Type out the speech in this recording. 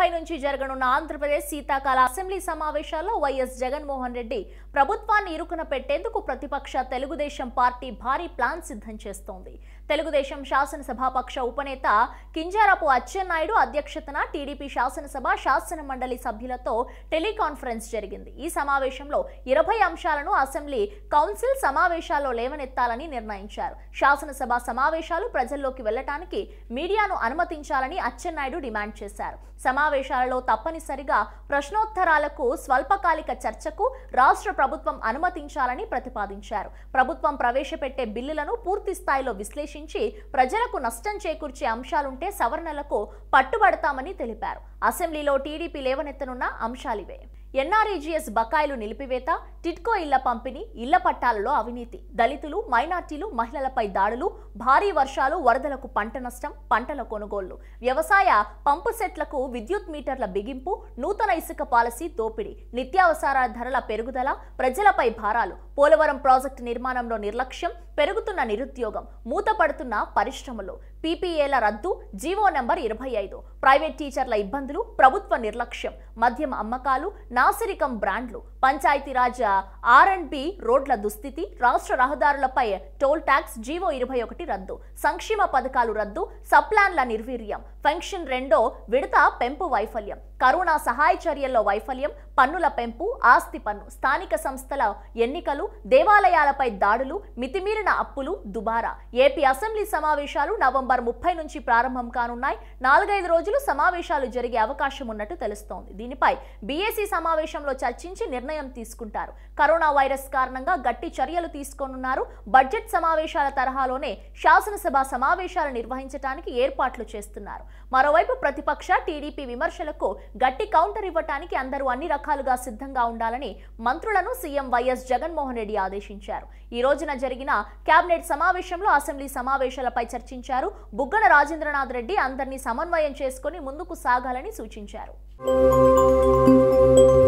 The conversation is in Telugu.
నుంచి జరగనున్న ఆంధ్రప్రదేశ్ శీతాకాల అసెంబ్లీ సమావేశాల్లో వైఎస్ జగన్మోహన్ రెడ్డి ప్రభుత్వాన్ని ఇరుకున పెట్టేందుకు ప్రతిపక్ష తెలుగుదేశం పార్టీ భారీ ప్లాన్ సిద్ధం చేస్తోంది తెలుగుదేశం శాసనసభాపక్ష ఉపనేత కింజారపు అచ్చెన్నాయుడు అధ్యక్షతన టీడీపీ శాసనసభ శాసన మండలి సభ్యులతో టెలికాన్ఫరెన్స్ జరిగింది ఈ సమావేశంలో ఇరవై అంశాలను అసెంబ్లీ కౌన్సిల్ సమావేశాల్లో లేవనెత్తాలని నిర్ణయించారు శాసనసభ సమావేశాలు ప్రజల్లోకి వెళ్లటానికి మీడియాను అనుమతించాలని అచ్చెన్నాయుడు డిమాండ్ చేశారు సమావేశాలలో తప్పనిసరిగా ప్రశ్నోత్తరాలకు స్వల్పకాలిక చర్చకు రాష్ట్ర ప్రభుత్వం అనుమతించాలని ప్రతిపాదించారు ప్రభుత్వం ప్రవేశపెట్టే బిల్లులను పూర్తి స్థాయిలో విశ్లేషించి ప్రజలకు నష్టం చేకూర్చే అంశాలుంటే సవరణలకు పట్టుబడతామని తెలిపారు అసెంబ్లీలో టీడీపీ లేవనెత్తనున్న అంశాలివే ఎన్ఆర్ఈజీఎస్ బకాయిలు నిలిపివేత టిట్కో ఇళ్ల పంపిణీ ఇళ్ల పట్టాలలో అవినీతి దళితులు మైనార్టీలు మహిళలపై దాడులు భారీ వర్షాలు వరదలకు పంట నష్టం పంటల కొనుగోళ్లు వ్యవసాయ పంపు సెట్లకు విద్యుత్ మీటర్ల బిగింపు నూతన ఇసుక పాలసీ దోపిడీ నిత్యావసర ధరల పెరుగుదల ప్రజలపై భారాలు పోలవరం ప్రాజెక్టు నిర్మాణంలో నిర్లక్ష్యం పెరుగుతున్న నిరుద్యోగం మూతపడుతున్న పరిశ్రమలు పీపీఏల రద్దు జీవో నెంబర్ ఇరవై ఐదు ప్రైవేట్ టీచర్ల ఇబ్బందులు ప్రభుత్వ నిర్లక్ష్యం మద్యం అమ్మకాలు నాసిరికం బ్రాండ్లు పంచాయతీరాజ్ ఆర్ అండ్ బి రోడ్ల దుస్థితి రాష్ట్ర రహదారులపై టోల్ ట్యాక్స్ జీవో ఇరవై ఒకటి రద్దు సంక్షేమ పథకాలు రద్దు సప్లాన్ల నిర్వీర్యం ఫంక్షన్ రెండో విడత పెంపు వైఫల్యం కరోనా సహాయ చర్యల్లో వైఫల్యం పన్నుల పెంపు ఆస్తి పన్ను స్థానిక సంస్థల ఎన్నికలు దేవాలయాలపై దాడులు మితిమీరిన అప్పులు దుబారా ఏపీ అసెంబ్లీ సమావేశాలు నవంబర్ ముప్పై నుంచి ప్రారంభం కానున్నాయి నాలుగైదు రోజులు సమావేశాలు జరిగే అవకాశం ఉన్నట్టు తెలుస్తోంది దీనిపై బీఏసీ సమావేశంలో చర్చించి నిర్ణయం తీసుకుంటారు కరోనా వైరస్ కారణంగా గట్టి చర్యలు తీసుకోనున్నారు బడ్జెట్ సమావేశాల తరహాలోనే శాసనసభ సమావేశాలు నిర్వహించడానికి ఏర్పాట్లు చేస్తున్నారు మరోవైపు ప్రతిపక్ష టీడీపీ విమర్శలకు గట్టి కౌంటర్ ఇవ్వటానికి అందరూ అన్ని రకాలుగా సిద్ధంగా ఉండాలని మంత్రులను సీఎం వైఎస్ జగన్మోహన్ రెడ్డి ఆదేశించారు ఈ రోజున జరిగిన కేబినెట్ సమావేశంలో అసెంబ్లీ సమావేశాలపై చర్చించారు బుగ్గన రాజేంద్రనాథ్ రెడ్డి అందరినీ సమన్వయం చేసుకుని ముందుకు సాగాలని సూచించారు